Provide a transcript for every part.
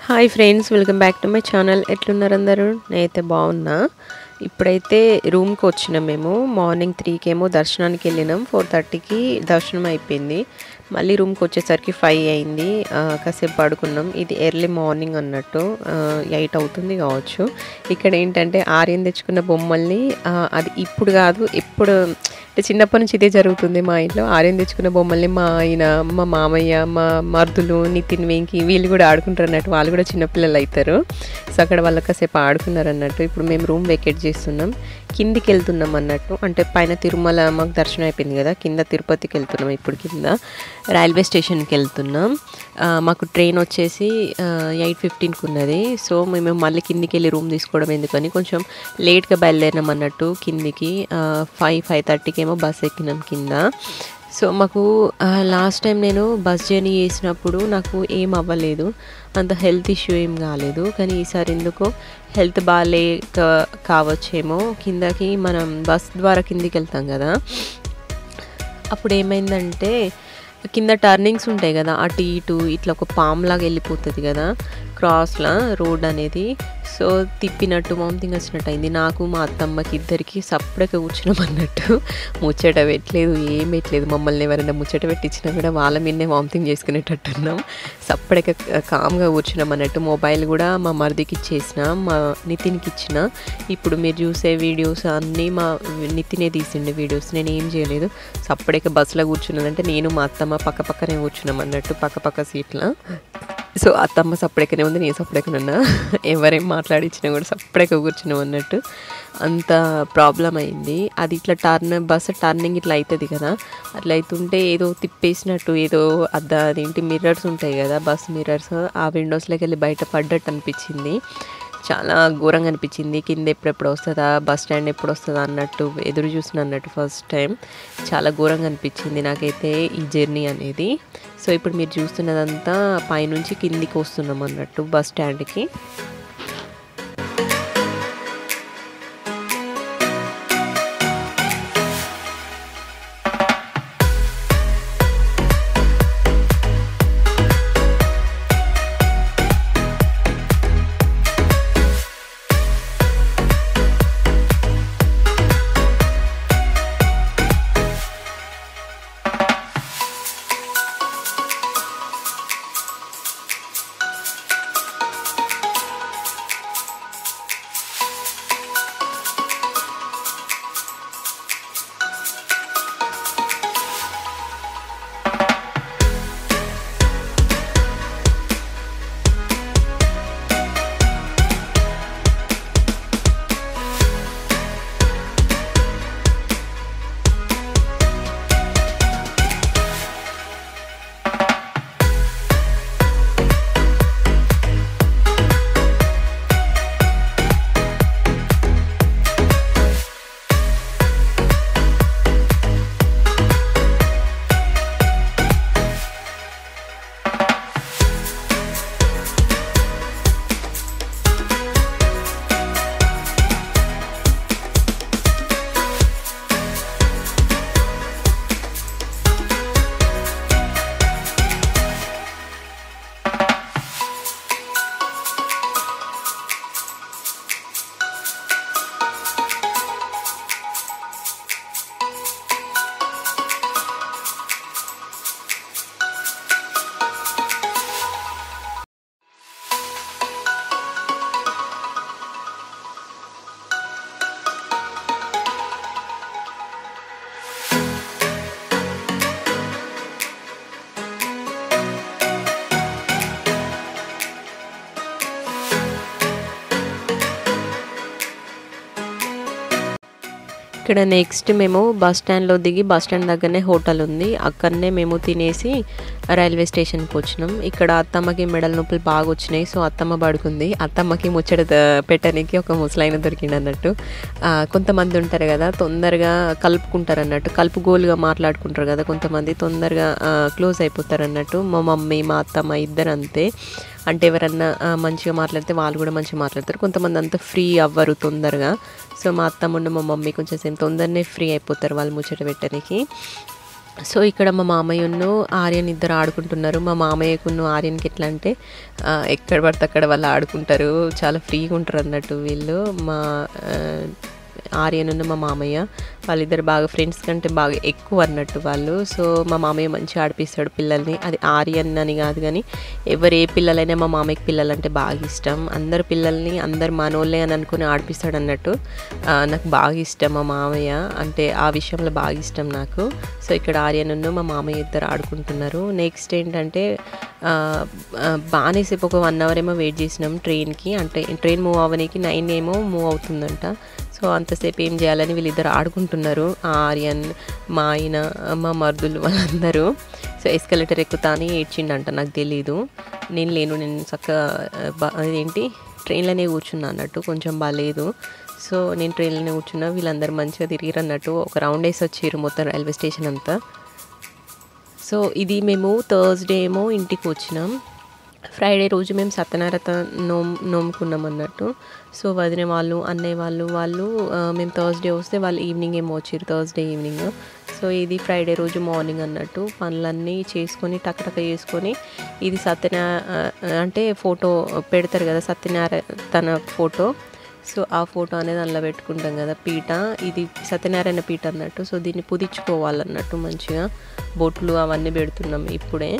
hi friends welcome back to my channel ఎట్లున్నారు అందరూ నేనైతే బాగున్నా ఇప్పుడైతే రూమ్కి వచ్చినాం మేము మార్నింగ్ త్రీకి ఏమో దర్శనానికి వెళ్ళినాం ఫోర్ థర్టీకి దర్శనం అయిపోయింది మళ్ళీ రూమ్కి వచ్చేసరికి ఫైవ్ అయింది ఆ, కాసేపు పడుకున్నాం ఇది ఎర్లీ మార్నింగ్ అన్నట్టు ఎయిట్ అవుతుంది కావచ్చు ఇక్కడ ఏంటంటే ఆర్యన్ తెచ్చుకున్న బొమ్మల్ని ఆ, అది ఇప్పుడు కాదు ఎప్పుడు అంటే చిన్నప్పటి నుంచి ఇదే జరుగుతుంది మా ఇంట్లో ఆర్యన్ తెచ్చుకున్న బొమ్మల్ని మా ఆయన మా మామయ్య మా మరుదులు నితిన్ వెంకి వీళ్ళు కూడా ఆడుకుంటారు అన్నట్టు వాళ్ళు కూడా చిన్నపిల్లలు అవుతారు సో అక్కడ వాళ్ళు కాసేపు ఆడుకున్నారు అన్నట్టు ఇప్పుడు మేము రూమ్ వెకేట్ చేస్తున్నాం కిందికి వెళ్తున్నాం అన్నట్టు అంటే పైన తిరుమల మాకు దర్శనం అయిపోయింది కదా కింద తిరుపతికి వెళ్తున్నాం ఇప్పుడు కింద రైల్వే స్టేషన్కి వెళ్తున్నాం ఆ, మాకు ట్రైన్ వచ్చేసి ఎయిట్ ఫిఫ్టీన్కి ఉన్నది సో మేము మళ్ళీ కిందికి వెళ్ళి రూమ్ తీసుకోవడం ఎందుకని కొంచెం లేట్గా బయలుదేరినాం అన్నట్టు కిందికి ఫైవ్ ఫైవ్ థర్టీకి ఏమో బస్ ఎక్కినాం కింద సో మాకు లాస్ట్ టైం నేను బస్ జర్నీ చేసినప్పుడు నాకు ఏం అవ్వలేదు అంత హెల్త్ ఇష్యూ ఏం కాలేదు కానీ ఈసారి ఎందుకో హెల్త్ బాగాలేక కావచ్చేమో కిందకి మనం బస్ ద్వారా కిందికి వెళ్తాం కదా అప్పుడు ఏమైందంటే కింద టర్నింగ్స్ ఉంటాయి కదా అటు ఇటు ఇట్లా ఒక పామ్ లాగా వెళ్ళిపోతుంది కదా క్రాస్లా రోడ్ అనేది సో తిప్పినట్టు వామిటింగ్ వచ్చినట్టు అయింది నాకు మా అత్తమ్మకి ఇద్దరికి సపరేట్గా కూర్చున్నాం అన్నట్టు ముచ్చట పెట్టలేదు ఏం పెట్టలేదు మమ్మల్ని ఎవరైనా ముచ్చట పెట్టించినా కూడా వాళ్ళ మీదనే వామిటింగ్ చేసుకునేటట్టున్నాం సపరేట్గా కామ్గా కూర్చున్నాం అన్నట్టు మొబైల్ కూడా మా మరిదికి ఇచ్చేసిన మా నితిన్కి ఇచ్చిన ఇప్పుడు మీరు చూసే వీడియోస్ అన్నీ మా నితినే తీసిండే వీడియోస్ నేను ఏం చేయలేదు సపరేట్గా బస్సులో కూర్చున్నానంటే నేను మా అత్తమ్మ పక్క పక్కనే కూర్చున్నాం అన్నట్టు పక్క పక్క సీట్లో సో అత్తమ్మ సపరేకనే ఉంది నేను సపరేకనే ఉన్నా ఎవరేం మాట్లాడించినా కూడా సపరేక కూర్చున్నాం అన్నట్టు అంత ప్రాబ్లం అయింది అది ఇట్లా టర్న్ బస్సు టర్నింగ్ ఇట్లా అవుతుంది కదా అట్లా అవుతుంటే ఏదో తిప్పేసినట్టు ఏదో అద్ద అదేంటి మిర్రర్స్ ఉంటాయి కదా బస్ మిర్రర్స్ ఆ విండోస్లోకి వెళ్ళి బయట పడ్డట్టు అనిపించింది చాలా ఘోరంగా అనిపించింది కింద ఎప్పుడెప్పుడు వస్తుందా బస్ స్టాండ్ ఎప్పుడు వస్తుందా అన్నట్టు ఎదురు చూసిన అన్నట్టు ఫస్ట్ టైం చాలా ఘోరంగా అనిపించింది నాకైతే ఈ జర్నీ అనేది సో ఇప్పుడు మీరు చూస్తున్నదంతా పైనుంచి కిందికి వస్తున్నాం అన్నట్టు బస్ స్టాండ్కి ఇక్కడ నెక్స్ట్ మేము బస్ స్టాండ్లో దిగి బస్ స్టాండ్ దగ్గరనే హోటల్ ఉంది అక్కడనే మేము తినేసి రైల్వే స్టేషన్కి వచ్చినాం ఇక్కడ అత్తమ్మకి మెడల నొప్పులు బాగా వచ్చినాయి సో అత్తమ్మ పడుకుంది అత్తమ్మకి ముచ్చట ద- పెట్టడానికి ఒక ముసలాయన దొరికింది అన్నట్టు ఆ, కొంతమంది ఉంటారు కదా తొందరగా కలుపుకుంటారు అన్నట్టు కలుపుగోలుగా మాట్లాడుకుంటారు కదా కొంతమంది తొందరగా క్లోజ్ అయిపోతారు అన్నట్టు మా మమ్మీ మా అత్తమ్మ ఇద్దరు అంతే అంటే ఎవరన్నా ఆ, మంచిగా మాట్లాడితే వాళ్ళు కూడా మంచిగా మాట్లాడతారు కొంతమంది అంత ఫ్రీ అవ్వరు తొందరగా సో మా అత్తమ్మ ఉన్న మా మమ్మీ కొంచెం సేపు తొందరనే ఫ్రీ అయిపోతారు వాళ్ళు ముచ్చట పెట్టడానికి సో ఇక్కడ మా మామయ్యను ఆర్యన్ ఇద్దరు ఆడుకుంటున్నారు మా మామయ్యకును ఆర్యన్కి ఎట్లా అంటే ఆ, ఎక్కడ పడితే అక్కడ వాళ్ళు ఆడుకుంటారు చాలా ఫ్రీగా ఉంటారు అన్నట్టు వీళ్ళు మా ఆ, ఆర్యన్ ఉన్న మా మామయ్య వాళ్ళిద్దరు బాగా ఫ్రెండ్స్ కంటే బాగా ఎక్కువ అన్నట్టు వాళ్ళు సో మా మామయ్య మంచిగా ఆడిపిస్తాడు పిల్లల్ని అది ఆర్యన్ అని కాదు కానీ ఎవరు ఏ పిల్లలైనా మా మామయ్యకి పిల్లలు అంటే బాగా ఇష్టం అందరు పిల్లల్ని అందరు మనోళ్ళే అని అనుకుని ఆడిపిస్తాడు అన్నట్టు ఆ, నాకు బాగా ఇష్టం మా మామయ్య అంటే ఆ విషయంలో బాగా ఇష్టం నాకు సో ఇక్కడ ఆర్యన్ ఉన్న మా మామయ్య ఇద్దరు ఆడుకుంటున్నారు నెక్స్ట్ ఏంటంటే ఆ, ఆ, బాగానే సేపు ఒక వన్ అవర్ ఏమో వెయిట్ చేసినాం ట్రైన్కి అంటే ట్రైన్ మూవ్ అవ్వడానికి నైన్ ఏమో మూవ్ అవుతుందంట సో అంతసేపు ఏం చేయాలని వీళ్ళిద్దరు ఆడుకుంటున్నారు ఆ ఆర్యన్ మా ఆయన మా మర్దులు వాళ్ళందరూ సో ఎస్కలేటర్ ఎక్కుతా అని ఏడ్చిండంట నాకు తెలీదు నేను లేను నేను చక్కగా ఆ, బా- అదేంటి ట్రైన్లోనే కూర్చున్నా అన్నట్టు కొంచెం బాగాలేదు సో నేను ట్రైన్లోనే కూర్చున్నా వీళ్ళందరూ మంచిగా తిరిగిరు అన్నట్టు ఒక రౌండ్ వేసి వచ్చారు మొత్తం రైల్వే స్టేషన్ అంతా సో ఇది మేము థర్స్డే ఏమో ఇంటికి వచ్చినాం ఫ్రైడే రోజు మేము సత్యనారాయణ నోమ్ నోముకున్నాం అన్నట్టు సో వదిన వాళ్ళు అన్నయ్య వాళ్ళు వాళ్ళు ఆ, మేము థర్స్డే వస్తే వాళ్ళు ఈవినింగ్ ఏమో వచ్చారు థర్స్డే ఈవినింగ్ సో ఇది ఫ్రైడే రోజు మార్నింగ్ అన్నట్టు పనులన్నీ చేసుకొని టక్ చేసుకొని ఇది సత్యనారాయణ అంటే ఫోటో పెడతారు కదా సత్యనారాయణ తన ఫోటో సో ఆ ఫోటో అనేది అందులో పెట్టుకుంటాం కదా పీట ఇది సత్యనారాయణ పీట అన్నట్టు సో దీన్ని పుదించుకోవాలన్నట్టు మంచిగా బొట్లు అవన్నీ పెడుతున్నాం ఇప్పుడే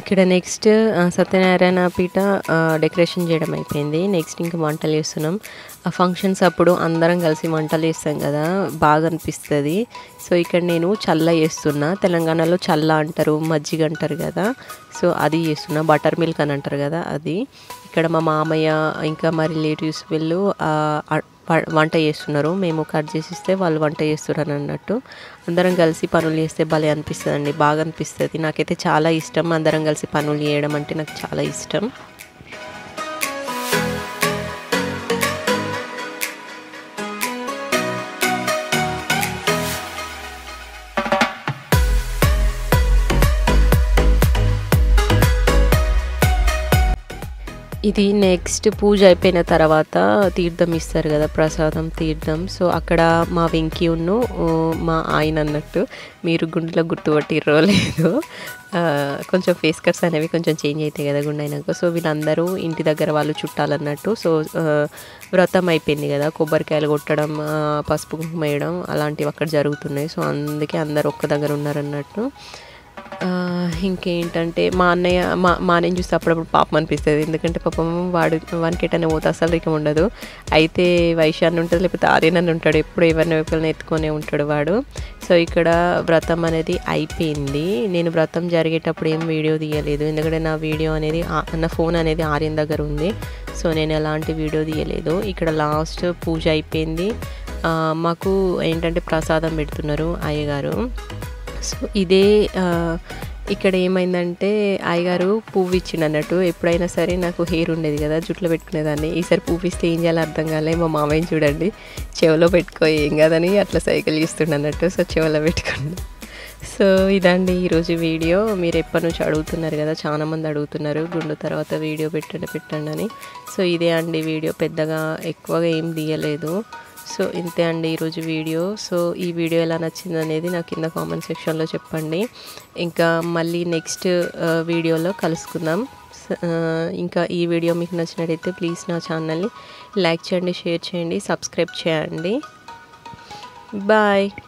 ఇక్కడ నెక్స్ట్ సత్యనారాయణ పీఠ ఆ, డెకరేషన్ చేయడం అయిపోయింది నెక్స్ట్ ఇంకా వంటలు చేస్తున్నాం ఆ ఫంక్షన్స్ అప్పుడు అందరం కలిసి వంటలు చేస్తాం కదా బాగా అనిపిస్తుంది సో ఇక్కడ నేను చల్ల చేస్తున్నా తెలంగాణలో చల్ల అంటారు మజ్జిగ అంటారు కదా సో అది చేస్తున్నా బటర్ మిల్క్ అని అంటారు కదా అది ఇక్కడ మా మామయ్య ఇంకా మా రిలేటివ్స్ వీళ్ళు ఆ, ఆ, వ- వంట చేస్తున్నారు మేము కట్ చేసి ఇస్తే వాళ్ళు వంట చేస్తున్నారు అన్నట్టు అందరం కలిసి పనులు చేస్తే భలే అనిపిస్తుంది అండి బాగా అనిపిస్తుంది నాకైతే చాలా ఇష్టం అందరం కలిసి పనులు చేయడం అంటే నాకు చాలా ఇష్టం ఇది నెక్స్ట్ పూజ అయిపోయిన తర్వాత తీర్థం ఇస్తారు కదా ప్రసాదం తీర్థం సో అక్కడ మా వెంకీ ఉన్ను ఊ, మా ఆయన అన్నట్టు మీరు గుండెలో గుర్తుపట్టిర్రో లేదు ఆ, కొంచెం ఫేస్ కట్స్ అనేవి కొంచెం చేంజ్ అవుతాయి కదా గుండె అయినాక సో వీళ్ళందరూ ఇంటి దగ్గర వాళ్ళు చుట్టాలన్నట్టు సో ఆ, వ్రతం అయిపోయింది కదా కొబ్బరికాయలు కొట్టడం ఆ, పసుపు కుంకుమ వేయడం అలాంటివి అక్కడ జరుగుతున్నాయి సో అందుకే అందరు ఒక్క దగ్గర ఉన్నారన్నట్టు ఆ, ఇంకేంటంటే మా అన్నయ్య మా మా అన్నయ్య చూస్తే అప్పుడప్పుడు పాపం అనిపిస్తుంది ఎందుకంటే పాపం వాడు వానికి ఎటనే పోతే అసలు రికం ఉండదు అయితే వైశాన్ని ఉంటుంది లేకపోతే ఆర్యనని ఉంటాడు ఎప్పుడు ఎవరిని ఒకరిని ఎత్తుకొనే ఉంటాడు వాడు సో ఇక్కడ వ్రతం అనేది అయిపోయింది నేను వ్రతం జరిగేటప్పుడు ఏం వీడియో తీయలేదు ఎందుకంటే నా వీడియో అనేది ఆ- నా ఫోన్ అనేది ఆర్యన్ దగ్గర ఉంది సో నేను ఎలాంటి వీడియో తీయలేదు ఇక్కడ లాస్ట్ పూజ అయిపోయింది ఆ, మాకు ఏంటంటే ప్రసాదం పెడుతున్నారు అయ్యగారు సో ఇదే ఆ, ఇక్కడ ఏమైందంటే అయ్యగారు పువ్వు ఇచ్చిండు అన్నట్టు ఎప్పుడైనా సరే నాకు హెయిర్ ఉండేది కదా జుట్లో పెట్టుకునేదాన్ని ఈసారి పువ్వు ఇస్తే ఏం చేయాలో అర్థం కాలే మా మామయ్యని చూడండి చెవిలో పెట్టుకో ఏం కాదని అట్లా సైకిల్ ఇస్తుండ అన్నట్టు సో చెవిలో పెట్టుకోండి సో ఇదండి ఈరోజు వీడియో మీరు ఎప్పటి నుంచి అడుగుతున్నారు కదా చాలా మంది అడుగుతున్నారు గుండు తర్వాత వీడియో పెట్టండి పెట్టండి అని సో ఇదే అండి వీడియో పెద్దగా ఎక్కువగా ఏం తీయలేదు సో ఇంతే అండి ఈరోజు వీడియో సో ఈ వీడియో ఎలా నచ్చింది అనేది నాకు కింద కామెంట్ సెక్షన్లో చెప్పండి ఇంకా మళ్ళీ నెక్స్ట్ వీడియోలో కలుసుకుందాం స- ఆ, ఇంకా ఈ వీడియో మీకు నచ్చినట్టయితే ప్లీజ్ నా ఛానల్ని లైక్ చేయండి షేర్ చేయండి సబ్స్క్రైబ్ చేయండి బాయ్